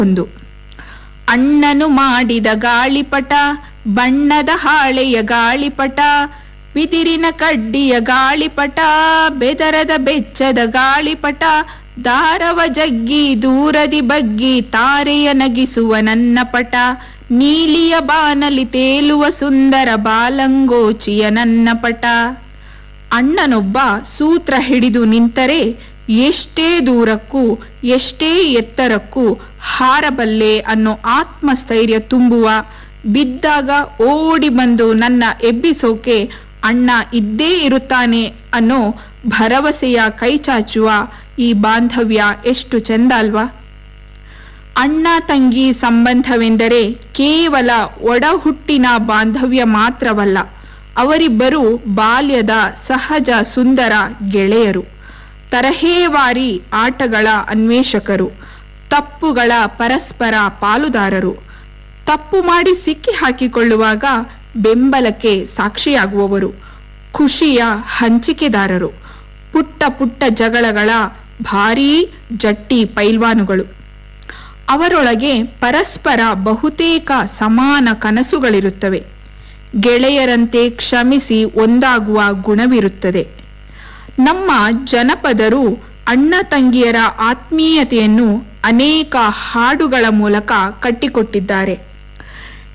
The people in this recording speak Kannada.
ಒಂದು ಅಣ್ಣನು ಮಾಡಿದ ಗಾಳಿಪಟ ಬಣ್ಣದ ಹಾಳೆಯ ಗಾಳಿಪಟ ಬಿದಿರಿನ ಕಡ್ಡಿಯ ಗಾಳಿಪಟ ಬೆದರದ ಬೆಚ್ಚದ ಗಾಳಿಪಟ ದಾರವ ಜಗ್ಗಿ ದೂರದಿ ಬಗ್ಗಿ ತಾರೆಯ ನಗಿಸುವ ನನ್ನ ಪಟ ನೀಲಿಯ ಬಾನಲಿ ತೇಲುವ ಸುಂದರ ಬಾಲಂಗೋಚಿಯ ನನ್ನ ಪಟ ಅಣ್ಣನೊಬ್ಬ ಸೂತ್ರ ಹಿಡಿದು ನಿಂತರೆ ಎಷ್ಟೇ ದೂರಕ್ಕೂ ಎಷ್ಟೇ ಎತ್ತರಕ್ಕೂ ಹಾರಬಲ್ಲೆ ಅನ್ನೋ ಆತ್ಮಸ್ಥೈರ್ಯ ತುಂಬುವ ಬಿದ್ದಾಗ ಓಡಿ ಬಂದು ನನ್ನ ಎಬ್ಬಿಸೋಕೆ ಅಣ್ಣ ಇದ್ದೇ ಇರುತ್ತಾನೆ ಅನ್ನೋ ಭರವಸೆಯ ಕೈಚಾಚುವ ಈ ಬಾಂಧವ್ಯ ಎಷ್ಟು ಚೆಂದ ಅಲ್ವಾ ಅಣ್ಣ ತಂಗಿ ಸಂಬಂಧವೆಂದರೆ ಕೇವಲ ಒಡಹುಟ್ಟಿನ ಬಾಂಧವ್ಯ ಮಾತ್ರವಲ್ಲ ಅವರಿಬ್ಬರು ಬಾಲ್ಯದ ಸಹಜ ಸುಂದರ ಗೆಳೆಯರು ತರಹೇವಾರಿ ಆಟಗಳ ಅನ್ವೇಷಕರು ತಪ್ಪುಗಳ ಪರಸ್ಪರ ಪಾಲುದಾರರು ತಪ್ಪು ಮಾಡಿ ಸಿಕ್ಕಿ ಹಾಕಿಕೊಳ್ಳುವಾಗ ಬೆಂಬಲಕ್ಕೆ ಸಾಕ್ಷಿಯಾಗುವವರು ಖುಷಿಯ ಹಂಚಿಕೆದಾರರು ಪುಟ್ಟ ಪುಟ್ಟ ಜಗಳಗಳ ಭಾರೀ ಜಟ್ಟಿ ಪೈಲ್ವಾನುಗಳು ಅವರೊಳಗೆ ಪರಸ್ಪರ ಬಹುತೇಕ ಸಮಾನ ಕನಸುಗಳಿರುತ್ತವೆ ಗೆಳೆಯರಂತೆ ಕ್ಷಮಿಸಿ ಒಂದಾಗುವ ಗುಣವಿರುತ್ತದೆ ನಮ್ಮ ಜನಪದರು ಅಣ್ಣ ತಂಗಿಯರ ಆತ್ಮೀಯತೆಯನ್ನು ಅನೇಕ ಹಾಡುಗಳ ಮೂಲಕ ಕಟ್ಟಿಕೊಟ್ಟಿದ್ದಾರೆ